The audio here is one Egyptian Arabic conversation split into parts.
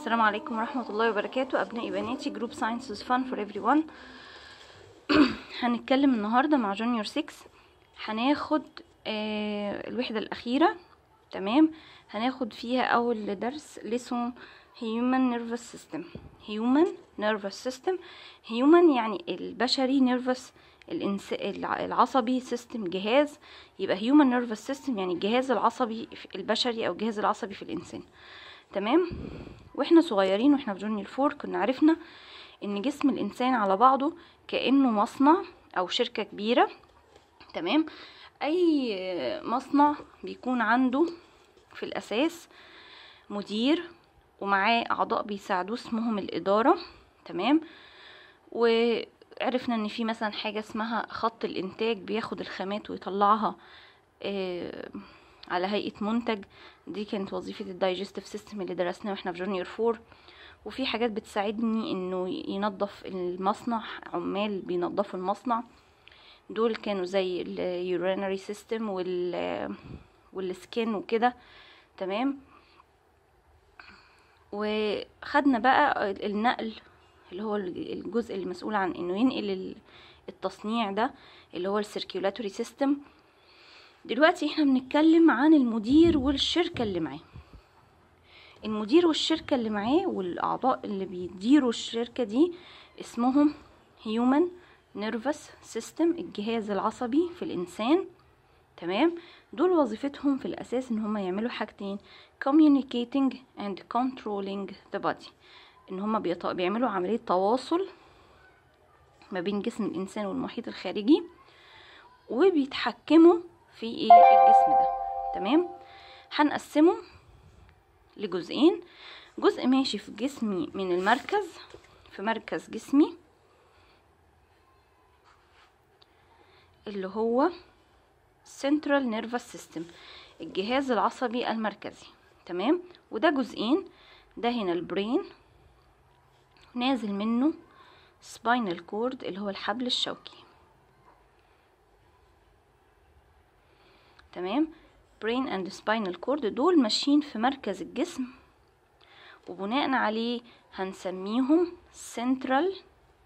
السلام عليكم ورحمة الله وبركاته أبنائي بناتي جروب ساينسز فان فور everyone ون هنتكلم النهاردة مع جونيور 6 هناخد آه الوحدة الأخيرة تمام هناخد فيها أول درس لسون human nervous system human nervous system human يعني البشري nervous الإنس... الع- العصبي سيستم جهاز يبقى human nervous system يعني الجهاز العصبي في- البشري أو الجهاز العصبي في الإنسان تمام واحنا صغيرين واحنا في جونيور فور كنا عرفنا ان جسم الانسان على بعضه كانه مصنع او شركه كبيره تمام اي مصنع بيكون عنده في الاساس مدير ومعاه اعضاء بيساعدوه اسمهم الاداره تمام وعرفنا ان في مثلا حاجه اسمها خط الانتاج بياخد الخامات ويطلعها آه، على هيئه منتج دي كانت وظيفه الدايجستيف سيستم اللي درسناه واحنا في جونيور فور وفي حاجات بتساعدني انه ينظف المصنع عمال بينظفوا المصنع دول كانوا زي اليورينري سيستم وال والسكين وكده تمام وخدنا بقى النقل اللي هو الجزء المسؤول عن انه ينقل ال- التصنيع ده اللي هو السيركيولاتوري سيستم دلوقتي احنا بنتكلم عن المدير والشركة اللي معاه المدير والشركة اللي معاه والأعضاء اللي بيديروا الشركة دي اسمهم Human Nervous System الجهاز العصبي في الإنسان تمام دول وظيفتهم في الأساس إن هما يعملوا حاجتين communicating and controlling the body إن هما بيط- بيعملوا عملية تواصل ما بين جسم الإنسان والمحيط الخارجي وبيتحكموا في ايه الجسم ده تمام هنقسمه لجزئين جزء ماشي في جسمي من المركز في مركز جسمي اللي هو central nervous system الجهاز العصبي المركزي تمام وده جزئين ده هنا البرين نازل منه spinal cord اللي هو الحبل الشوكي تمام brain and spinal cord دول ماشيين في مركز الجسم وبناء عليه هنسميهم central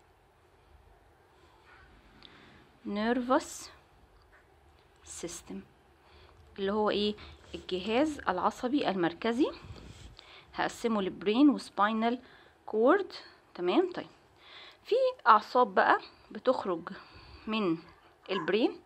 nervous system اللي هو ايه الجهاز العصبي المركزي هقسمه لبرين وسباينال كورد تمام طيب في اعصاب بقى بتخرج من البرين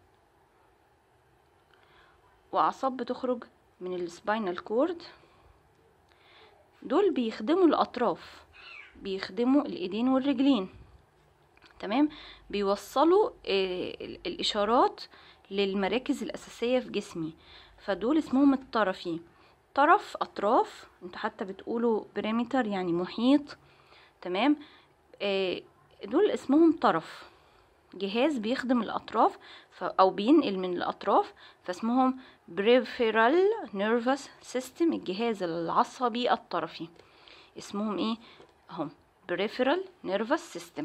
واعصاب بتخرج من السباينال كورد دول بيخدموا الاطراف بيخدموا الايدين والرجلين تمام بيوصلوا آه، ال- الاشارات للمراكز الاساسيه في جسمي فدول اسمهم الطرفي طرف اطراف انتوا حتى بتقولوا بريمتر يعني محيط تمام آه، دول اسمهم طرف جهاز بيخدم الأطراف ف... أو بينقل من الأطراف فاسمهم peripheral nervous system الجهاز العصبي الطرفي اسمهم ايه اهم peripheral nervous system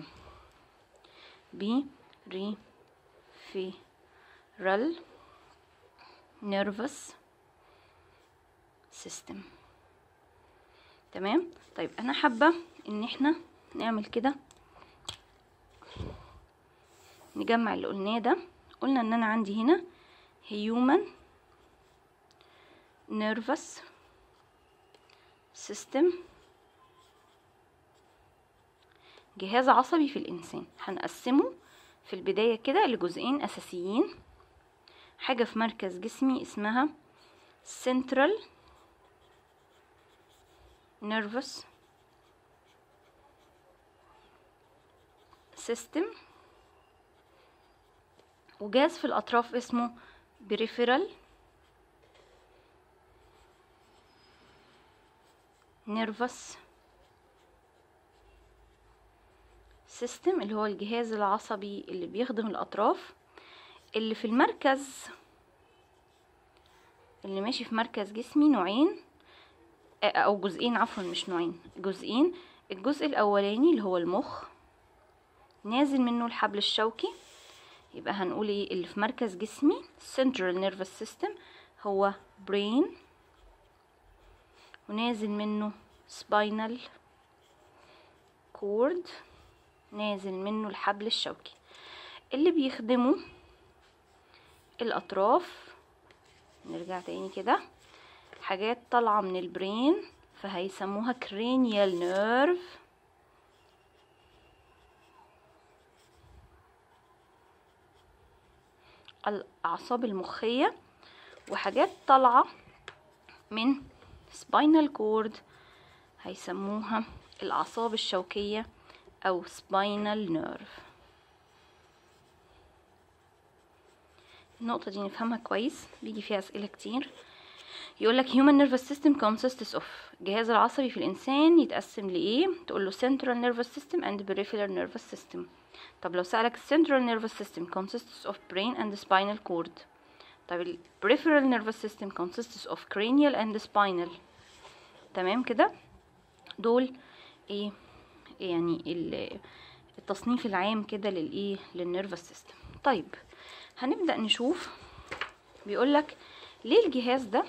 peripheral nervous system تمام طيب انا حابة ان احنا نعمل كده نجمع اللي قلناه ده قلنا ان انا عندي هنا human nervous system جهاز عصبي في الانسان هنقسمه في البداية كده لجزئين اساسيين حاجة في مركز جسمي اسمها central nervous system وجهاز في الأطراف اسمه peripheral nervous system اللي هو الجهاز العصبي اللي بيخدم الأطراف اللي في المركز اللي ماشي في مركز جسمي نوعين آه، أو جزئين عفوا مش نوعين جزئين الجزء الأولاني اللي هو المخ نازل منه الحبل الشوكي يبقى هنقول ايه اللي في مركز جسمي central nervous system هو brain ونازل منه spinal cord نازل منه الحبل الشوكي اللي بيخدمه الأطراف نرجع تاني كده حاجات طالعة من البرين فهيسموها cranial nerve الأعصاب المخية وحاجات طالعة من spinal cord هيسموها الأعصاب الشوكية أو spinal nerve النقطة دي نفهمها كويس بيجي فيها أسئلة كتير يقولك human nervous system consists of الجهاز العصبي في الإنسان يتقسم لإيه تقوله central nervous system and peripheral nervous system طب لو سألك central nervous system consists of brain and spinal cord طب ال peripheral nervous system consists of cranial and spinal تمام كده دول ايه يعني ال- التصنيف العام كده للايه للنيرفس سيستم طيب هنبدأ نشوف بيقولك ليه الجهاز ده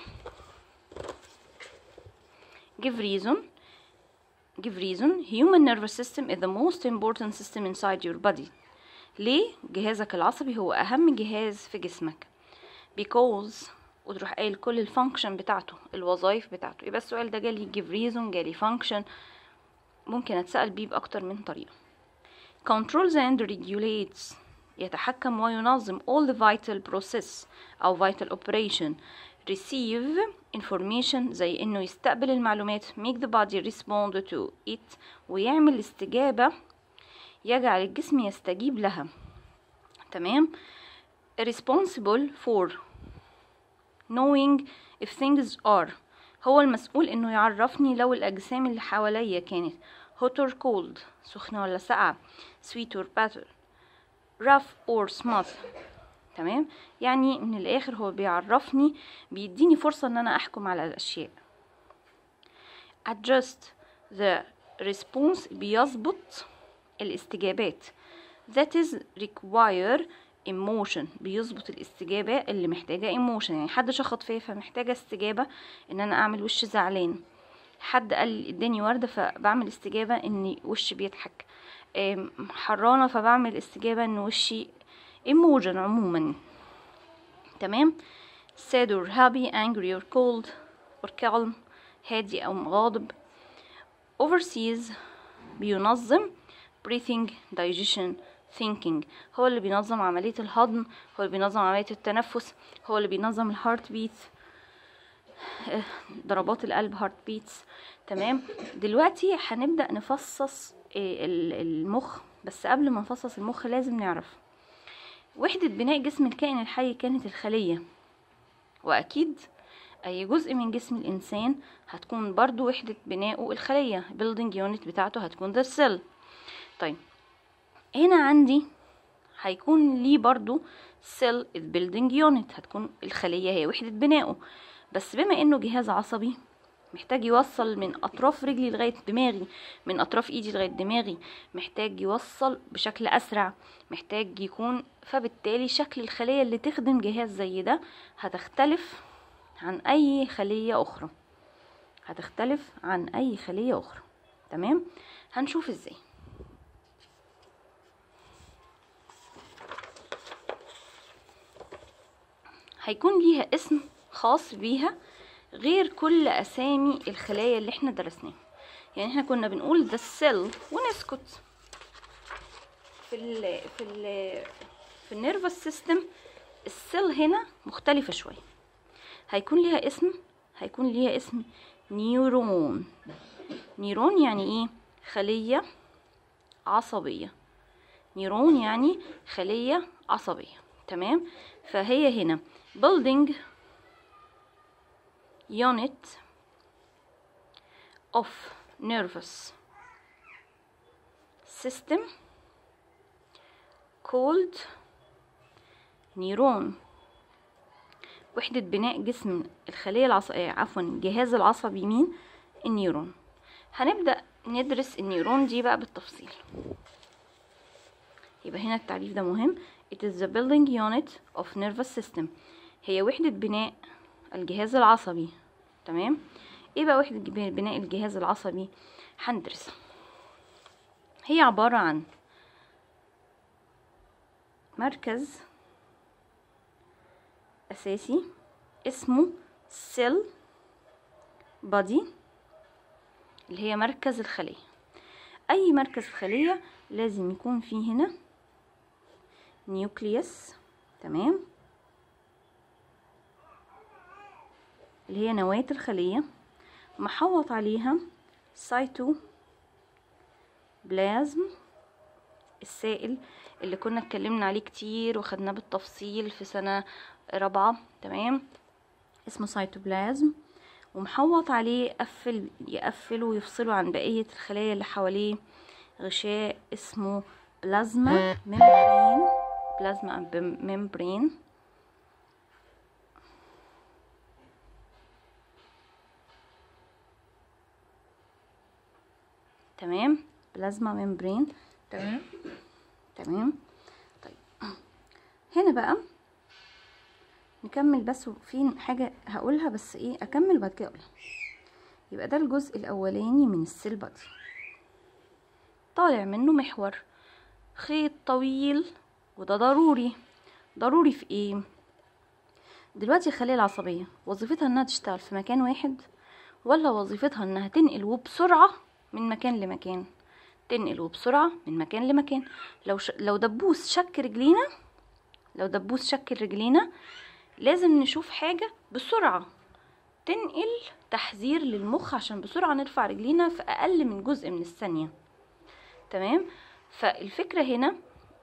give reason give reason human nervous system is the most important system inside your body ليه جهازك العصبي هو أهم جهاز في جسمك because وتروح قايل كل الفانكشن بتاعته الوظائف بتاعته يبقى السؤال ده جالي give reason جالي function ممكن أتسأل بيه بأكتر من طريقة controls and regulates يتحكم وينظم all the vital process أو vital operation receive information زي إنه يستقبل المعلومات make the body respond to it ويعمل استجابة يجعل الجسم يستجيب لها تمام responsible for knowing if things are هو المسؤول انه يعرفني لو الاجسام اللي حواليا كانت hot or cold سخنة ولا ساقعة sweet or bitter rough or smooth تمام يعني من الاخر هو بيعرفني بيديني فرصة ان انا احكم على الاشياء adjust the response بيظبط الاستجابات that is require emotion بيظبط الاستجابة اللي محتاجة emotion يعني حد شخط فيا فمحتاجة استجابة ان انا اعمل وش زعلان حد قال لي اداني وردة فبعمل استجابة ان وشي بيضحك آم، حرانة فبعمل استجابة ان وشي emotion عموما تمام sad or happy angry or cold or calm هادي او غاضب overseas بينظم breathing digestion thinking هو اللي بينظم عملية الهضم هو اللي بينظم عملية التنفس هو اللي بينظم الهارت بيت ضربات القلب هارت بيتس تمام دلوقتي هنبدأ نفصص إيه ال- المخ بس قبل ما نفصص المخ لازم نعرف وحدة بناء جسم الكائن الحي كانت الخلية وأكيد أي جزء من جسم الإنسان هتكون برضو وحدة بناؤه الخلية building unit بتاعته هتكون the cell طيب هنا عندي هيكون ليه برضو cell is building unit هتكون الخلية هي وحدة بناؤه بس بما انه جهاز عصبي محتاج يوصل من اطراف رجلي لغايه دماغي من اطراف ايدي لغايه دماغي محتاج يوصل بشكل اسرع محتاج يكون فبالتالي شكل الخليه اللي تخدم جهاز زي ده هتختلف عن اي خليه اخرى هتختلف عن اي خليه اخرى تمام هنشوف ازاي هيكون ليها اسم خاص بيها غير كل اسامي الخلايا اللي احنا درسناها يعني احنا كنا بنقول ده السيل ونسكت في ال في ال في النيرفس سيستم السيل هنا مختلفة شوية هيكون ليها اسم هيكون ليها اسم نيورون نيرون يعني ايه خلية عصبية نيرون يعني خلية عصبية تمام فهي هنا building unit of nervous system called نيرون وحدة بناء جسم الخلية العصبية عفوا الجهاز العصبي مين النيرون هنبدأ ندرس النيرون دي بقى بالتفصيل يبقى هنا التعريف ده مهم It is the building unit of nervous system هي وحدة بناء الجهاز العصبي تمام ايه بقى وحدة جب- بناء الجهاز العصبي هندرسها هي عبارة عن مركز أساسي اسمه سيل بادي اللي هي مركز الخلية أي مركز خلية لازم يكون فيه هنا نيوكليوس تمام اللي هي نواة الخلية محوط عليها سايتو بلازم السائل اللي كنا اتكلمنا عليه كتير وخدناه بالتفصيل في سنة رابعة تمام اسمه سايتوبلازم ومحوط عليه قفل يقفله ويفصله عن بقية الخلايا اللي حواليه غشاء اسمه بلازما ممبرين بلازما ممبرين تمام بلازما ممبرين تمام تمام طيب هنا بقى نكمل بس في حاجة هقولها بس ايه اكمل وبعد كده اقولها يبقى ده الجزء الاولاني من السيل بادي طالع منه محور خيط طويل وده ضروري ضروري في ايه دلوقتي الخلية العصبية وظيفتها انها تشتغل في مكان واحد ولا وظيفتها انها تنقل وبسرعة من مكان لمكان تنقل وبسرعة من مكان لمكان لو ش... لو دبوس شك رجلينا لو دبوس شك رجلينا لازم نشوف حاجة بسرعة تنقل تحذير للمخ عشان بسرعة نرفع رجلينا في أقل من جزء من الثانية تمام فالفكرة هنا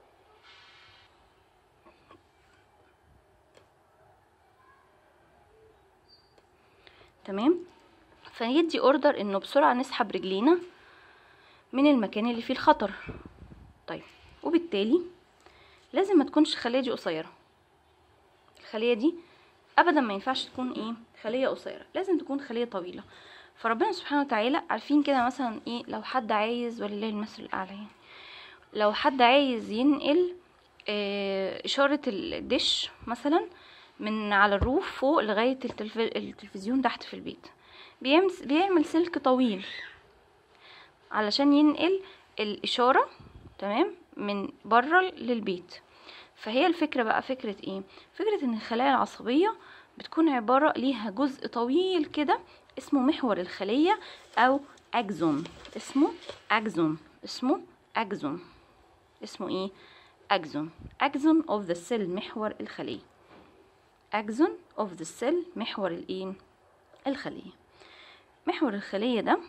تمام فيدي اوردر انه بسرعة نسحب رجلينا من المكان اللي فيه الخطر طيب وبالتالي لازم ما تكونش الخلية دي قصيرة الخلية دي ابدا ما ينفعش تكون ايه خلية قصيرة لازم تكون خلية طويلة فربنا سبحانه وتعالى عارفين كده مثلا ايه لو حد عايز ولله المثل الاعلى يعني لو حد عايز ينقل آه اشارة الدش مثلا من على الروف فوق لغاية التلف... التلفزيون تحت في البيت بيعمل بيعمل سلك طويل علشان ينقل الإشارة تمام من بره للبيت فهي الفكرة بقى فكرة ايه فكرة ان الخلايا العصبية بتكون عبارة ليها جزء طويل كده اسمه محور الخلية او اكزون اسمه اكزون اسمه اكزون اسمه ايه اكزون اكزون اوف ذا سيل محور الخلية اكزون اوف ذا سيل محور الايه الخلية محور الخلية ده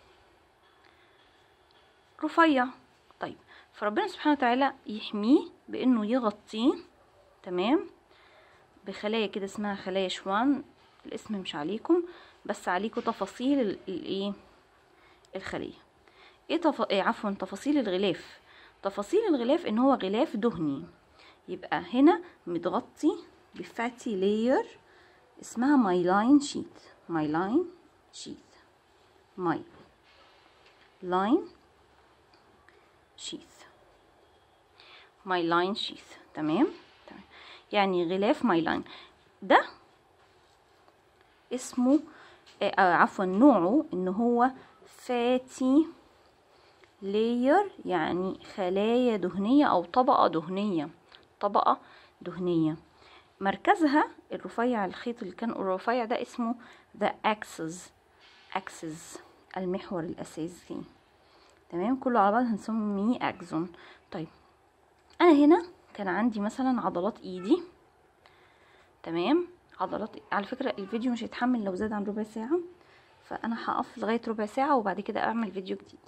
رفيع طيب فربنا سبحانه وتعالى يحميه بانه يغطيه تمام بخلايا كده اسمها خلايا شوان الاسم مش عليكم بس عليكم تفاصيل الايه الخليه ايه تف... إيه عفوا تفاصيل الغلاف تفاصيل الغلاف ان هو غلاف دهني يبقى هنا متغطي بفاتي لاير اسمها مايلاين شيت مايلاين شيت ماي لاين شيث ماي لاين شيث تمام تمام يعني غلاف ماي لاين ده اسمه آه عفوا نوعه ان هو فاتي لاير يعني خلايا دهنية او طبقة دهنية طبقة دهنية مركزها الرفيع الخيط اللي كان الرفيع ده اسمه the axis axis المحور الاساسي تمام كله على بعض هنسميه اكزون طيب انا هنا كان عندي مثلا عضلات ايدي تمام عضلات على فكره الفيديو مش هيتحمل لو زاد عن ربع ساعه فانا هقف لغايه ربع ساعه وبعد كده اعمل فيديو جديد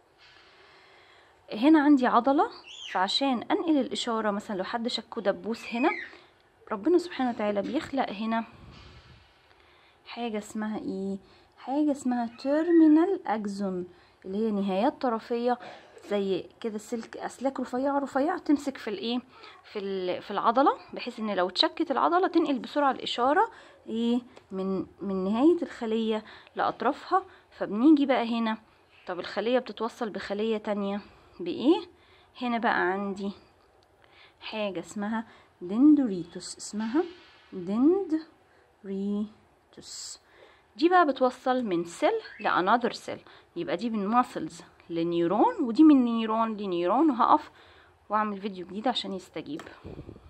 هنا عندي عضله فعشان انقل الاشاره مثلا لو حد شكه دبوس هنا ربنا سبحانه وتعالى بيخلق هنا حاجه اسمها ايه حاجه اسمها تيرمينال اكزون اللي هي نهايات طرفيه زي كده سلك اسلاك رفيعه رفيعه تمسك في الايه في في العضله بحيث ان لو اتشكت العضله تنقل بسرعه الاشاره ايه من من نهايه الخليه لاطرافها فبنيجي بقى هنا طب الخليه بتتوصل بخليه تانية بايه هنا بقى عندي حاجه اسمها دندريتوس اسمها دندريتوس دي بقى بتوصل من سيل لانذر سيل يبقى دي من ماسلز لنيورون ودي من نيورون لنيورون وهقف واعمل فيديو جديد عشان يستجيب